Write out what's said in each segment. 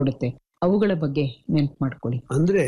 ಕೊಡುತ್ತೆ ಅವುಗಳ ಬಗ್ಗೆ ನೆನ್ಪು ಮಾಡ್ಕೊಳ್ಳಿ ಅಂದ್ರೆ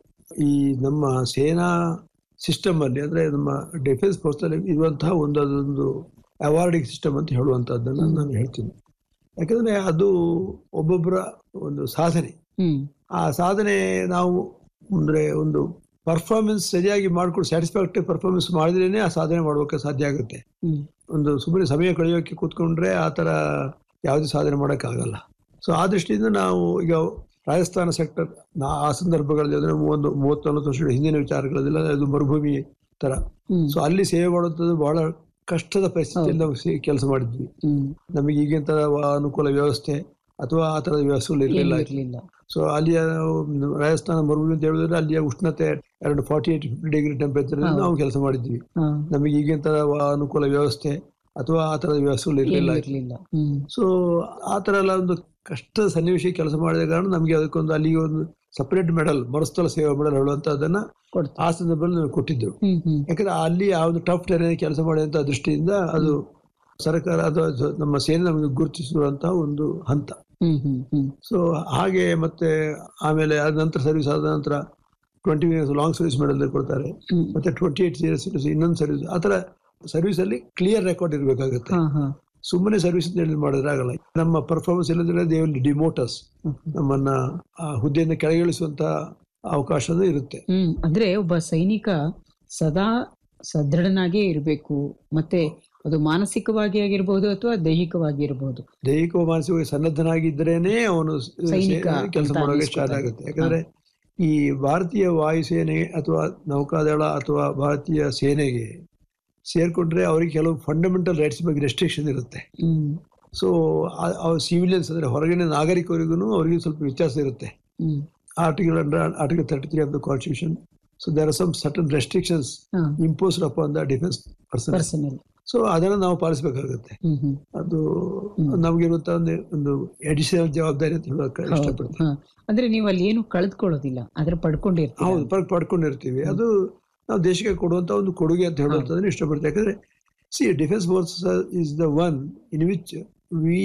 ಈ ನಮ್ಮ ಸೇನಾ ಸಿಸ್ಟಮ್ ಅಲ್ಲಿ ಅಂದ್ರೆ ನಮ್ಮ ಡಿಫೆನ್ಸ್ ಫೋರ್ಸ್ ಅಲ್ಲಿ ಇರುವಂತಹ ಒಂದು ಅದೊಂದು ಅವಾರ್ಡಿಂಗ್ ಸಿಸ್ಟಮ್ ಅಂತ ಹೇಳುವಂತಹದ್ದನ್ನ ನಾನು ಹೇಳ್ತೀನಿ ಯಾಕಂದ್ರೆ ಅದು ಒಬ್ಬೊಬ್ಬರ ಒಂದು ಸಾಧನೆ ಹ್ಮ್ ಆ ಸಾಧನೆ ನಾವು ಅಂದ್ರೆ ಒಂದು ಪರ್ಫಾರ್ಮೆನ್ಸ್ ಸರಿಯಾಗಿ ಮಾಡ್ಕೊಂಡು ಸ್ಯಾಟಿಸ್ಫ್ಯಾಕ್ಟರಿ ಪರ್ಫಾರ್ಮೆನ್ಸ್ ಮಾಡಿದ್ರೇನೆ ಆ ಸಾಧನೆ ಮಾಡೋಕೆ ಸಾಧ್ಯ ಆಗುತ್ತೆ ಹ್ಮ್ ಒಂದು ಸುಮ್ಮನೆ ಸಮಯ ಕಳೆಯೋಕೆ ಕೂತ್ಕೊಂಡ್ರೆ ಆ ಥರ ಯಾವುದೇ ಸಾಧನೆ ಮಾಡೋಕ್ಕಾಗಲ್ಲ ಸೊ ಆ ದೃಷ್ಟಿಯಿಂದ ನಾವು ಈಗ ರಾಜಸ್ಥಾನ ಸೆಕ್ಟರ್ ನಾ ಆ ಸಂದರ್ಭಗಳಲ್ಲಿ ಅಂದರೆ ಒಂದು ಮೂವತ್ತು ನಲವತ್ತು ವರ್ಷಗಳ ಹಿಂದಿನ ವಿಚಾರಗಳದೆಲ್ಲ ಅದು ಮರುಭೂಮಿ ಥರ ಹ್ಮ್ ಸೊ ಅಲ್ಲಿ ಸೇವೆ ಮಾಡುವಂಥದ್ದು ಬಹಳ ಕಷ್ಟದ ಪರಿಸ್ಥಿತಿಯಲ್ಲಿ ನಾವು ಕೆಲಸ ಮಾಡಿದ್ವಿ ಹ್ಮ್ ನಮಗೆ ಈಗಿನ ಥರ ಅನುಕೂಲ ವ್ಯವಸ್ಥೆ ಅಥವಾ ಆ ಥರದ ವ್ಯವಸ್ಥೆಗಳು ಇರಲಿಲ್ಲ ಇರ್ಲಿಲ್ಲ ಸೊ ಅಲ್ಲಿಯ ರಾಜಸ್ಥಾನ ಮರುಭೂಮಿ ಅಂತ ಹೇಳಿದ್ರೆ ಅಲ್ಲಿಯ ಉಷ್ಣತೆ ಎರಡು forty eight fifty degree temperature ನಾವು ಕೆಲಸ ಮಾಡಿದ್ವಿ ಹಾ ನಮಗೆ ಈಗಿನ ತರ ಅನುಕೂಲ ವ್ಯವಸ್ಥೆ ಅಥವಾ ಆ ತರದ ವ್ಯವಸ್ಥೆಗಳು ಇರಲಿಲ್ಲ ಇರ್ಲಿಲ್ಲ ಹ್ಮ್ ಸೊ ಆ ತರ ಎಲ್ಲ ಒಂದು ಕಷ್ಟದ ಸನ್ನಿವೇಶ ಕೆಲಸ ಮಾಡಿದ ಕಾರಣ ನಮಗೆ ಅದಕ್ಕೊಂದು ಅಲ್ಲಿಗೆ ಒಂದು ಸಪರೇಟ್ ಮೆಡಲ್ ಮರುಸ್ಥಳ ಸೇವಾ ಮೆಡಲ್ ಹೇಳುವಂತದನ್ನ ಕೊಡ್ತು ಆ ಸಂದರ್ಭದಲ್ಲಿ ನಮಗೆ ಕೊಟ್ಟಿದ್ರು ಹ್ಮ್ ಹ್ಮ್ ಯಾಕಂದ್ರೆ ಅಲ್ಲಿ ಆ ಒಂದು ಟಫ್ ಟೆರನ್ ಕೆಲಸ ಮಾಡುವಂತ ದೃಷ್ಟಿಯಿಂದ ಅದು ಸರ್ಕಾರ ಅಥವಾ ಸ- ನಮ್ಮ ಸೇನೆ ನಮಗೆ ಗುರುತಿಸುವಂತಹ ಒಂದು ಹಂತ ಹ್ಮ್ ಹ್ಮ್ ಹ್ಮ್ ಸೊ ಹಾಗೆ ಮತ್ತೆ ಆಮೇಲೆ ಅದ ನಂತರ ಸರ್ವಿಸ್ ಆದ ನಂತರ twenty years long service medal ಕೊಡ್ತಾರೆ ಹ್ಮ್. ಮತ್ತೆ ಟ್ವೆಂಟಿ ಏಟ್ ಇಯರ್ಸ್ ಇನ್ನೊಂದು ಸರ್ವಿಸ್ ಆ ಥರ ಸರ್ವಿಸ್ ಅಲ್ಲಿ ಕ್ಲಿಯರ್ ರೆಕಾರ್ಡ್ ಇರಬೇಕಾಗುತ್ತೆ ಹಾ ಹಾ ಸುಮ್ಮನೆ ಸರ್ವಿಸ್ ಹೇಳಿ ಮಾಡಿದ್ರೆ ಆಗಲ್ಲ ನಮ್ಮ ಪರ್ಫಾರ್ಮೆನ್ಸ್ ಇಲ್ಲದ್ರೆ ದೇ ವಿಲ್ ಡಿಮೋಟಸ್ ಹ್ಮ್. ನಮ್ಮನ್ನ ಆ ಹುದ್ದೆಯಿಂದ ಕೆಳಗಿಳಿಸುವಂತ ಅವಕಾಶ ಇರುತ್ತೆ ಹ್ಮ್ ಅಂದ್ರೆ ಒಬ್ಬ ಸೈನಿಕ ಸದಾ ಸದೃಢನಾಗೇ ಇರಬೇಕು ಮತ್ತೆ ಅದು ಮಾನಸಿಕವಾಗಿ ಆಗಿರ್ಬೋದು ಅಥವಾ ದೈಹಿಕವಾಗಿ ಇರಬಹುದು ದೈಹಿಕ ಮಾನಸಿಕವಾಗಿ ಸನ್ನದ್ಧನಾಗಿದ್ದರೇನೆ ಅವನು ಸೈನಿಕ ಕೆಲಸ ಅಂತ ಮಾಡೋಕೆ ಅನ್ನಿಸ್ಕೊತಾನೆ. ಸ್ಟಾರ್ಟ್ ಆಗುತ್ತೆ ಯಾಕಂದ್ರೆ ಈ ಭಾರತೀಯ ವಾಯುಸೇನೆ ಅಥವಾ ನೌಕಾದಳ ಅಥವಾ ಭಾರತೀಯ ಸೇನೆಗೆ ಸೇರ್ಕೊಂಡ್ರೆ ಅವರಿಗೆ ಕೆಲವು ಫಂಡಮೆಂಟಲ್ ರೈಟ್ಸ್ ಬಗ್ಗೆ ರೆಸ್ಟ್ರಿಕ್ಷನ್ ಇರುತ್ತೆ ಹ್ಮ್ ಸೊ ಸಿವಿಲಿಯನ್ಸ್ ಅಂದ್ರೆ ಹೊರಗಿನ ನಾಗರಿಕರಿಗೂ ಅವರಿಗೆ ಸ್ವಲ್ಪ ವ್ಯತ್ಯಾಸ ಇರುತ್ತೆ hmm article under article thirty three of the constitution so there are some certain restrictions ah imposed upon the defence person personnel so ಅದನ್ನು ನಾವು ಪಾಲಿಸಬೇಕಾಗುತ್ತೆ ಹ್ಮ್ ಹ್ಮ್ ಅದು ನಮಗಿರುವಂತ ಒಂದು ಒಂದು ಅಡಿಷನಲ್ ಜವಾಬ್ದಾರಿ ಅಂತ ಹೇಳೋಕೆ ಹೌದು ಇಷ್ಟಪಡ್ತೀನಿ ಹಾ ಅಂದ್ರೆ ನೀವು ಅಲ್ಲಿ ಏನು ಕಳೆದುಕೊಳ್ಳೋದಿಲ್ಲ ಆದ್ರೆ ಪಡ್ಕೊಂಡಿರ್ತೀವಿ ಹೌದು ಪಡ್ ಪಡ್ಕೊಂಡಿರ್ತೀವಿ ಅದು ನಾವು ದೇಶಕ್ಕೆ ಕೊಡುವಂತ ಒಂದು ಕೊಡುಗೆ ಅಂತ ಹೇಳುವಂಥದ್ದನ್ನ ಇಷ್ಟಪಡ್ತೀವಿ ಯಾಕಂದ್ರೆ see defence force is the one in which we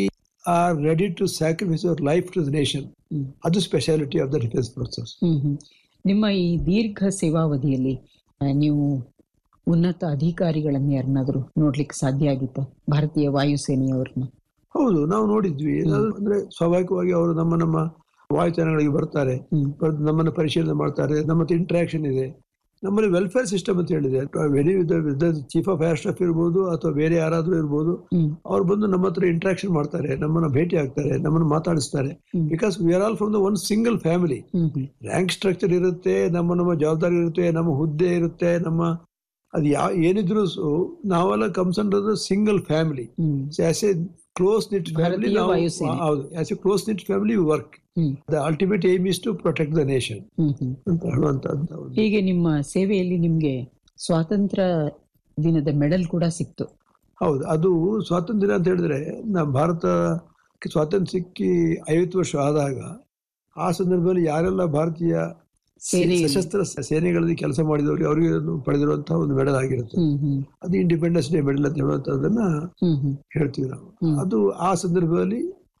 are ready to sacrifice our life to the nation hmm. ಅದು speciality of the defence forces hmm hmm ನಿಮ್ಮ ಈ ದೀರ್ಘ ಸೇವಾವಧಿಯಲ್ಲಿ ಆ, ನೀವು ಉನ್ನತ ಅಧಿಕಾರಿಗಳನ್ನ ಯಾರನ್ನಾದ್ರೂ ನೋಡ್ಲಿಕ್ಕೆ ಸಾಧ್ಯ ಆಗಿತ್ತ ಭಾರತೀಯ ವಾಯುಸೇನೆಯವ್ರನ್ನ ಹೌದು ನಾವು ನೋಡಿದ್ವಿ ಅದು ಅಂದ್ರೆ ಸ್ವಾಭಾವಿಕವಾಗಿ ಅವರು ನಮ್ಮ ನಮ್ಮ ವಾಯುಯಾನಗಳಿಗೆ ಬರ್ತಾರೆ ಹ್ಮ್ ಬಂದು ನಮ್ಮನ್ನು ಪರಿಶೀಲನೆ ಮಾಡ್ತಾರೆ ನಮ್ಮ ಹತ್ರ ಇಂಟ್ರಾಕ್ಷನ್ ಇದೆ ನಮ್ಮಲ್ಲಿ ವೆಲ್ಫೇರ್ ಸಿಸ್ಟಮ್ ಅಂತ ಹೇಳಿದೆ very chief of air staff ಇರ್ಬೋದು ಅಥವಾ ಬೇರೆ ಯಾರಾದ್ರೂ ಇರ್ಬೋದು ಹ್ಮ್ ಅವ್ರು ಬಂದು ನಮ್ಮ ಹತ್ರ ಇಂಟ್ರಾಕ್ಷನ್ ಮಾಡ್ತಾರೆ ನಮ್ಮನ್ನ ಭೇಟಿ ಆಗ್ತಾರೆ ನಮ್ಮನ್ನು ಮಾತಾಡಿಸ್ತಾರೆ hmm. Because we are all from the one single family hmm hmm rank structure ಇರುತ್ತೆ ನಮ್ಮ ನಮ್ಮ ಜವಾಬ್ದಾರಿ ಇರುತ್ತೆ ನಮ್ಮ ಹುದ್ದೆ ಇರುತ್ತೆ ನಮ್ಮ ಅದು ಯಾವ ಏನಿದ್ರು ನಾವೆಲ್ಲ comes under single family hmm as a close knit family ಭಾರತೀಯ ವಾಯುಸೇನೆ. ಹೌದು as a close knit family work hmm the ultimate aim is to protect the nation hmm hmm ಅಂತ ಹೇಳುವಂತಹದ್ದು ಒಂದು ಹೀಗೆ ನಿಮ್ಮ ಸೇವೆಯಲ್ಲಿ ನಿಮ್ಗೆ ಸ್ವಾತಂತ್ರ್ಯ ದಿನದ ಮೆಡಲ್ ಕೂಡ ಸಿಕ್ತು ಹೌದು ಅದು ಸ್ವಾತಂತ್ರ್ಯ ಅಂತ ಹೇಳಿದ್ರೆ ನಮ್ಮ ಭಾರತಕ್ಕೆ ಸ್ವಾತಂತ್ರ್ಯ ಸಿಕ್ಕಿ ಐವತ್ತು ವರ್ಷ ಆದಾಗ ಆ ಸಂದರ್ಭದಲ್ಲಿ ಯಾರೆಲ್ಲ ಭಾರತೀಯ ಸೇನೆಯಲ್ಲಿ. ಸಶಸ್ತ್ರ ಸೇನೆಗಳಲ್ಲಿ ಕೆಲಸ ಮಾಡಿದವರು ಅವರಿಗೆ ಪಡೆದಿರುವಂತಹ ಒಂದು ಮೆಡಲ್ ಆಗಿರುತ್ತೆ ಹ್ಮ್ ಹ್ಮ್ ಅದು ಇಂಡಿಪೆಂಡೆನ್ಸ್ ಡೇ ಮೆಡಲ್ ಅಂತ ಹೇಳುವಂತಹದ್ದನ್ನ ಹ್ಮ್ ಹ್ಮ್ ಹೇಳ್ತೀವಿ ನಾವು ಹ್ಮ್. ಅದು ಆ ಸಂದರ್ಭದಲ್ಲಿ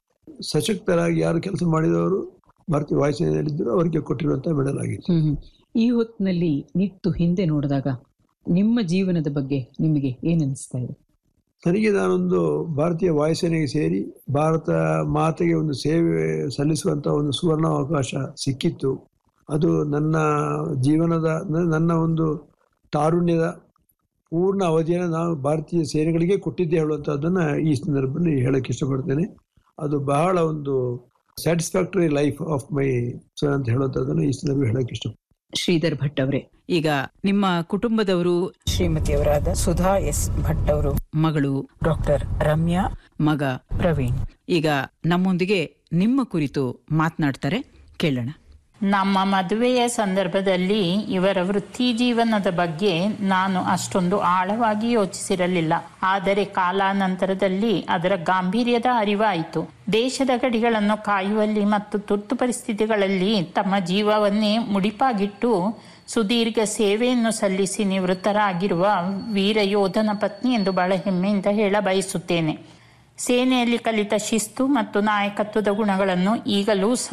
ಸಶಕ್ತರಾಗಿ ಯಾರು ಕೆಲಸ ಮಾಡಿದವರು ಭಾರತೀಯ ವಾಯುಸೇನೆಯಲ್ಲಿದ್ದರು ಅವರಿಗೆ ಕೊಟ್ಟಿರುವಂತಹ ಮೆಡಲ್ ಆಗಿತ್ತು ಹ್ಮ್ ಹ್ಮ್. ಈ ಹೊತ್ತಿನಲ್ಲಿ ನಿತ್ತು ಹಿಂದೆ ನೋಡಿದಾಗ ನಿಮ್ಮ ಜೀವನದ ಬಗ್ಗೆ ನಿಮಗೆ ಏನ್ ಅನಿಸ್ತಾ ಇದೆ ನನಗೆ ನಾನೊಂದು ಭಾರತೀಯ ವಾಯುಸೇನೆಗೆ ಸೇರಿ ಭಾರತ ಮಾತೆಗೆ ಒಂದು ಸೇವೆ ಸಲ್ಲಿಸುವಂತ ಒಂದು ಸುವರ್ಣ ಅವಕಾಶ ಸಿಕ್ಕಿತ್ತು ಅದು ನನ್ನ ಜೀವನದ ನ- ನನ್ನ ಒಂದು ತಾರುಣ್ಯದ ಪೂರ್ಣ ಅವಧಿಯನ್ನು ನಾನು ಭಾರತೀಯ ಸೇನೆಗಳಿಗೆ ಕೊಟ್ಟಿದ್ದೆ ಹೇಳುವಂಥದ್ದನ್ನ ಈ ಸಂದರ್ಭದಲ್ಲಿ ಹೇಳಕ್ಕೆ ಇಷ್ಟಪಡ್ತೇನೆ ಅದು ಬಹಳ ಒಂದು ಸ್ಯಾಟಿಸ್ಫ್ಯಾಕ್ಟರಿ ಲೈಫ್ ಆಫ್ ಮೈ ಅಂತ ಹೇಳುವಂಥದ್ದನ್ನು ಈ ಸಂದರ್ಭ ಹೇಳಕ್ಕೆ ಇಷ್ಟ ಶ್ರೀಧರ್ ಭಟ್ ಅವರೇ ಈಗ ನಿಮ್ಮ ಕುಟುಂಬದವರು ಶ್ರೀಮತಿಯವರಾದ ಸುಧಾ ಎಸ್ ಭಟ್ ಅವರು ಮಗಳು ಡಾಕ್ಟರ್ ರಮ್ಯಾ ಮಗ ಪ್ರವೀಣ್ ಈಗ ನಮ್ಮೊಂದಿಗೆ ನಿಮ್ಮ ಕುರಿತು ಮಾತನಾಡ್ತಾರೆ ಕೇಳೋಣ ನಮ್ಮ ಮದುವೆಯ ಸಂದರ್ಭದಲ್ಲಿ ಇವರ ವೃತ್ತಿ ಜೀವನದ ಬಗ್ಗೆ ನಾನು ಅಷ್ಟೊಂದು ಆಳವಾಗಿ ಯೋಚಿಸಿರಲಿಲ್ಲ ಆದರೆ ಕಾಲಾನಂತರದಲ್ಲಿ ಅದರ ಗಾಂಭೀರ್ಯದ ಅರಿವಾಯಿತು ದೇಶದ ಗಡಿಗಳನ್ನು ಕಾಯುವಲ್ಲಿ ಮತ್ತು ತುರ್ತು ಪರಿಸ್ಥಿತಿಗಳಲ್ಲಿ ತಮ್ಮ ಜೀವವನ್ನೇ ಮುಡಿಪಾಗಿಟ್ಟು ಸುದೀರ್ಘ ಸೇವೆಯನ್ನು ಸಲ್ಲಿಸಿ ನಿವೃತ್ತರಾಗಿರುವ ವೀರ ಯೋಧನ ಪತ್ನಿ ಎಂದು ಬಹಳ ಹೆಮ್ಮೆಯಿಂದ ಹೇಳ ಬಯಸುತ್ತೇನೆ ಸೇನೆಯಲ್ಲಿ ಕಲಿತ ಶಿಸ್ತು ಮತ್ತು ನಾಯಕತ್ವದ ಗುಣಗಳನ್ನು ಈಗಲೂ